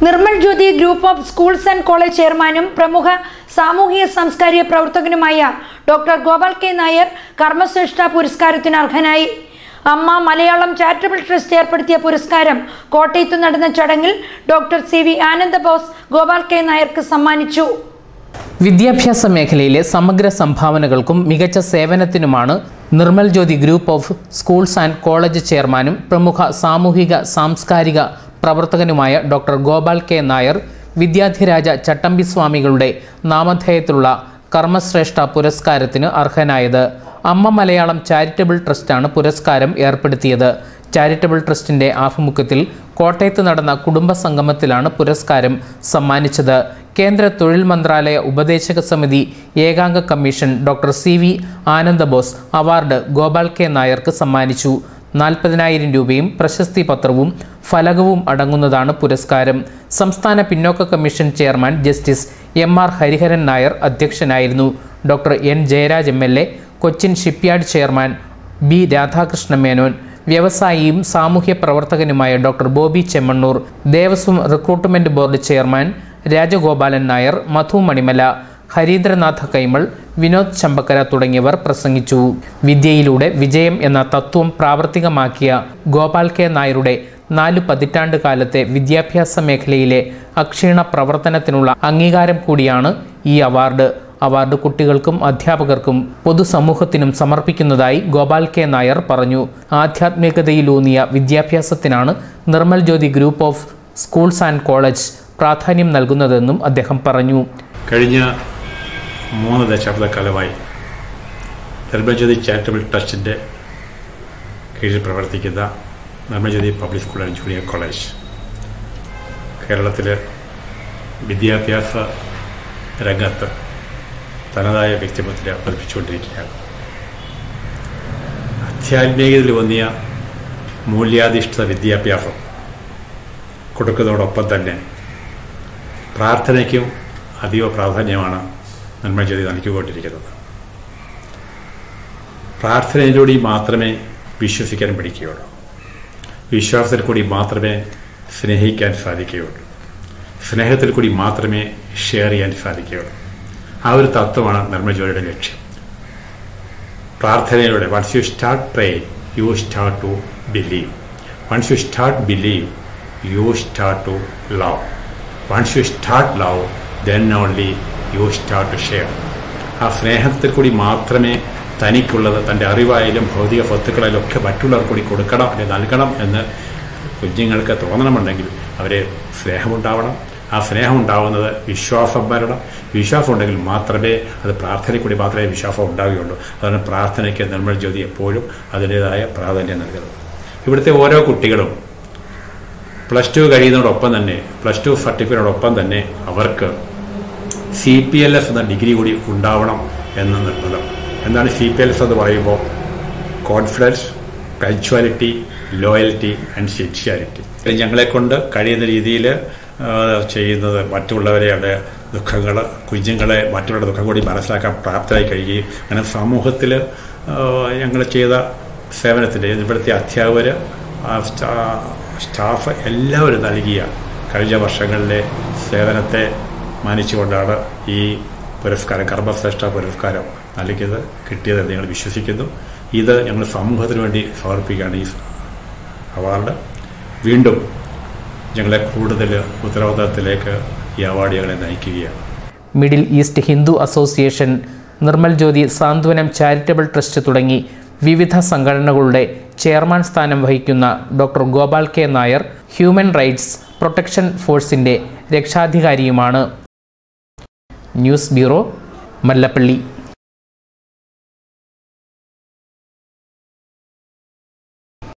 Nirmal Jyothi group of schools and college ചെയർമാനും പ്രമുഖ സാമൂഹിക സാംസ്കാരിക പ്രവർത്തകനുമായ ഡോക്ടർ ഗോപാൽ കെ നായർ കർമ്മശ്രേഷ്ഠ പുരസ്കാരത്തിന് അർഹനായി അമ്മ മലയാളം ചാരിറ്റബിൾ ട്രസ്റ്റ് ഏർപ്പെടുത്തിയ പുരസ്കാരം കോട്ടയത്ത് നടന്ന ചടങ്ങിൽ doctor C V Anandabose Gopal K നായർക്ക് സമ്മാനിച്ചു വിദ്യാഭ്യാസ മേഖലയിലെ സമഗ്ര സംഭാവനകൾക്കും മികച്ച സേവനത്തിനുമാണ് Nirmal Jyothi group of schools and college ചെയർമാനും പ്രമുഖ സാമൂഹിക സാംസ്കാരിക പ്രവർത്തകനുമായ ഡോക്ടർ ഗോപാൽ കെ നായർ വിദ്യാധിരാജ ചട്ടമ്പി സ്വാമികളുടെ നാമധേയത്തിലുള്ള കർമ്മശ്രേഷ്ഠ പുരസ്കാരത്തിന് അർഹനായത് അമ്മ മലയാളം ചാരിറ്റബിൾ ട്രസ്റ്റാണ് പുരസ്കാരം ഏർപ്പെടുത്തിയത് ചാരിറ്റബിൾ ട്രസ്റ്റിന്റെ ആഭിമുഖ്യത്തിൽ കോട്ടയത്ത് നടന്ന കുടുംബ സംഗമത്തിലാണ് പുരസ്കാരം സമ്മാനിച്ചത് കേന്ദ്ര തൊഴിൽ മന്ത്രാലയ ഉപദേശക സമിതി ഏകാംഗ commission doctor C V Anandabose award Gopal K നായർക്ക് സമ്മാനിച്ചു നാൽപ്പതിനായിരം രൂപയും പ്രശസ്തി പത്രവും ഫലകവും അടങ്ങുന്നതാണ് പുരസ്കാരം സംസ്ഥാന പിന്നോക്ക commission chairman justice M R Hariharan Nair അധ്യക്ഷനായിരുന്നു doctor N Jayaraj M L A Cochin shipyard chairman B Radhakrishna Menon വ്യവസായിയും സാമൂഹ്യ പ്രവർത്തകനുമായ doctor Bobby Chemmanur Devaswom recruitment board chairman Rajagopalan Nair Madhu Manimala Harindranatha Kaimal Vinod Chambakkara തുടങ്ങിയവർ പ്രസംഗിച്ചു വിദ്യയിലൂടെ വിജയം എന്ന തത്വം പ്രാവർത്തികമാക്കിയ ഗോപാൽ കെ നായരുടെ നാല് പതിറ്റാണ്ട് കാലത്തെ വിദ്യാഭ്യാസ മേഖലയിലെ അക്ഷീണ പ്രവർത്തനത്തിനുള്ള അംഗീകാരം കൂടിയാണ് ഈ അവാർഡ് അവാർഡ് കുട്ടികൾക്കും അധ്യാപകർക്കും പൊതുസമൂഹത്തിനും സമർപ്പിക്കുന്നതായി ഗോപാൽ കെ നായർ പറഞ്ഞു ആധ്യാത്മികതയിലൂന്നിയ വിദ്യാഭ്യാസത്തിനാണ് Nirmal Jyothi group of schools and college പ്രാധാന്യം നൽകുന്നതെന്നും അദ്ദേഹം പറഞ്ഞു കഴിഞ്ഞ മൂന്ന് ദശാബ്ദക്കാലമായി നിർമ്മൽജ്യോതി ചാരിറ്റബിൾ ട്രസ്റ്റിൻ്റെ കീഴിൽ പ്രവർത്തിക്കുന്ന Nirmaljyothi public school and junior college കേരളത്തിൽ വിദ്യാഭ്യാസ രംഗത്ത് തനതായ വ്യക്തിത്വത്തിൽ പതിപ്പിച്ചുകൊണ്ടിരിക്കുകയാണ് ആധ്യാത്മികതയിൽ വന്നിയ മൂല്യാധിഷ്ഠിത വിദ്യാഭ്യാസം കൊടുക്കുന്നതോടൊപ്പം തന്നെ പ്രാർത്ഥനയ്ക്കും അതീവ പ്രാധാന്യമാണ് നന്മചെയ്തി നൽകിക്കൊണ്ടിരിക്കുന്നത് പ്രാർത്ഥനയിലൂടെ മാത്രമേ വിശ്വസിക്കാൻ പഠിക്കുകയുള്ളൂ വിശ്വാസത്തിൽ കൂടി മാത്രമേ സ്നേഹിക്കാൻ സാധിക്കുകയുള്ളൂ സ്നേഹത്തിൽ കൂടി മാത്രമേ ഷെയർ ചെയ്യാൻ സാധിക്കുകയുള്ളൂ ആ ഒരു തത്വമാണ് നിർമ്മജോലിയുടെ ലക്ഷ്യം പ്രാർത്ഥനയിലൂടെ once you start pray you start to believe once you start believe you start to love once you start love then only you start to share ആ സ്നേഹത്തിൽ കൂടി മാത്രമേ തനിക്കുള്ളത് തൻ്റെ അറിവായാലും ഭൗതിക സ്വത്തുക്കളായാലും ഒക്കെ മറ്റുള്ളവർ കൂടി കൊടുക്കണം അല്ലെങ്കിൽ നൽകണം എന്ന് കുഞ്ഞുങ്ങൾക്ക് തോന്നണമെന്നുണ്ടെങ്കിൽ അവരെ സ്നേഹമുണ്ടാവണം ആ സ്നേഹം ഉണ്ടാവുന്നത് വിശ്വാസം വരണം വിശ്വാസം ഉണ്ടെങ്കിൽ മാത്രമേ അത് പ്രാർത്ഥനയിൽ കൂടി മാത്രമേ വിശ്വാസം ഉണ്ടാവുകയുള്ളൂ അതാണ് പ്രാർത്ഥനയ്ക്ക് നിർമ്മൽ ജ്യോതി എപ്പോഴും അതിൻ്റെതായ പ്രാധാന്യം നൽകുന്നത് ഇവിടുത്തെ ഓരോ കുട്ടികളും പ്ലസ് ടു കഴിയുന്നതോടൊപ്പം തന്നെ പ്ലസ് ടു സർട്ടിഫിക്കറ്റിനോടൊപ്പം തന്നെ അവർക്ക് സി പി എൽ എസ് എന്ന ഡിഗ്രി കൂടി ഉണ്ടാവണം എന്ന് നിർബന്ധം എന്താണ് സി പി എൽ എസ് എന്ന് പറയുമ്പോൾ confidence punctuality loyalty and sincerity ഞങ്ങളെ കൊണ്ട് കഴിയുന്ന രീതിയിൽ ചെയ്യുന്നത് മറ്റുള്ളവരെയുടെ ദുഃഖങ്ങൾ കുഞ്ഞുങ്ങളെ മറ്റുള്ളവരുടെ ദുഃഖം കൂടി മനസ്സിലാക്കാൻ പ്രാപ്തരായി കഴിയുകയും അങ്ങനെ സമൂഹത്തിൽ ഞങ്ങൾ ചെയ്ത സേവനത്തിൻ്റെ ഇവിടുത്തെ അധ്യാപകർ സ്റ്റാഫ് എല്ലാവരും നൽകിയ കഴിഞ്ഞ വർഷങ്ങളിലെ സേവനത്തെ മാനിച്ചുകൊണ്ടാണ് ഈ പുരസ്കാരം കർമ്മശ്രേഷ്ഠ പുരസ്കാരം നൽകിയത് കിട്ടിയത് ഞങ്ങൾ വിശ്വസിക്കുന്നു ഇത് ഞങ്ങൾ സമൂഹത്തിന് വേണ്ടി സമർപ്പിക്കുകയാണ് ഈ അവാർഡ് വീണ്ടും ഞങ്ങളെ കൂടുതൽ ഉത്തരവാദിത്തത്തിലേക്ക് ഈ അവാർഡ് ഞങ്ങളെ നയിക്കുകയാണ് middle east Hindu association Nirmal Jyothi Santhwanam charitable trust തുടങ്ങി വിവിധ സംഘടനകളുടെ ചെയർമാൻ സ്ഥാനം വഹിക്കുന്ന doctor Gopal K Nair human rights protection ഫോഴ്സിൻ്റെ രക്ഷാധികാരിയുമാണ് ന്യൂസ് ബ്യൂറോ മല്ലപ്പള്ളി